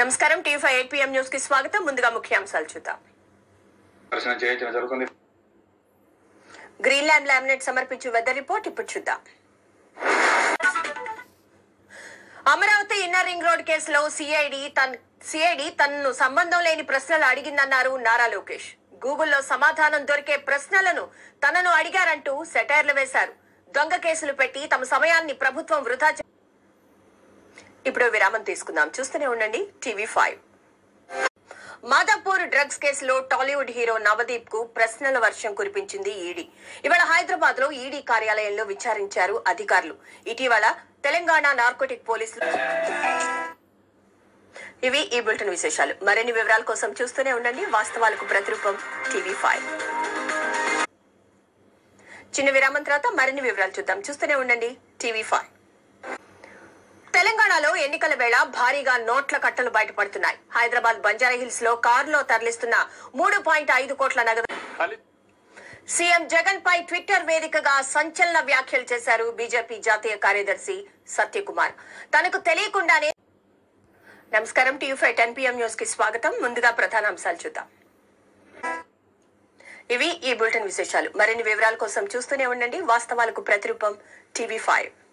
నమస్కారం TV five eight PM news కి స్వాగతం ముందుగా ముఖ్యాంశాలు చూద్దాం దర్శనం చేయించడం జరుగుతుంది గ్రీన్ ల్యాండ్ లామినేట్ సమర్పించే వెదర్ రిపోర్ట్ ఇప్పుడు చూద్దాం అమరావతి ఇన్నర్ రింగ్ రోడ్ కేసులో సిఐడి తన్ సిఐడి తనను సంబంధం లేని ప్రశ్నలు అడిగిందన్నారు నారా లోకేష్ గూగుల్లో సమాధానం దొరికే ప్రశ్నలను తనను అడిగారంటూ సెటైర్లు వేశారు దొంగ కేసులు పెట్టి తమ సమయాన్ని ప్రభుత్వం వృధా చే- ఇప్పుడు విరామం తీసుకుందాం చూస్తూనే ఉండండి టీవీ ఫైవ్ మాదాపూర్ డ్రగ్స్ కేసులో టాలీవుడ్ హీరో నవదీప్ కు ప్రశ్నల వర్షం కురిపించింది ఈడీ ఇవాళ హైదరాబాద్ లో ఈడీ కార్యాలయంలో విచారించారు అధికారులు ఇటీవల తెలంగాణ నార్కోటిక్ పోలీసులు ఇవి ఈ బులెటిన్ విశేషాలు మరిన్ని వివరాల కోసం చూస్తూనే ఉండండి వాస్తవాలకు ప్రతిరూపం టీవీ ఫైవ్ చిన్న విరామం తర్వాత మరిన్ని వివరాలు చూద్దాం చూస్తూనే ఉండండి టీవీ ఫైవ్ తెలంగాణలో ఎన్నికల వేళ భారీగా నోట్ల కట్టలు బయటపడుతున్నాయి హైదరాబాద్ బంజారాహిల్స్ లో కారులో తరలిస్తున్న మూడు పాయింట్ ఐదు కోట్ల నగదు సీఎం జగన్ పై ట్విట్టర్ వేదికగా సంచలన వ్యాఖ్యలు చేశారు బీజేపీ జాతీయ కార్యదర్శి సత్యకుమార్ తనకు తెలియకుండానే నమస్కారం TV five ten PM news కి స్వాగతం ముందుగా ప్రధాన అంశాలు చూద్దాం ఇవి ఈ బులెటిన్ విశేషాలు మరిన్ని వివరాల కోసం చూస్తూనే ఉండండి వాస్తవాలకు ప్రతిరూపం టీవీ ఫైవ్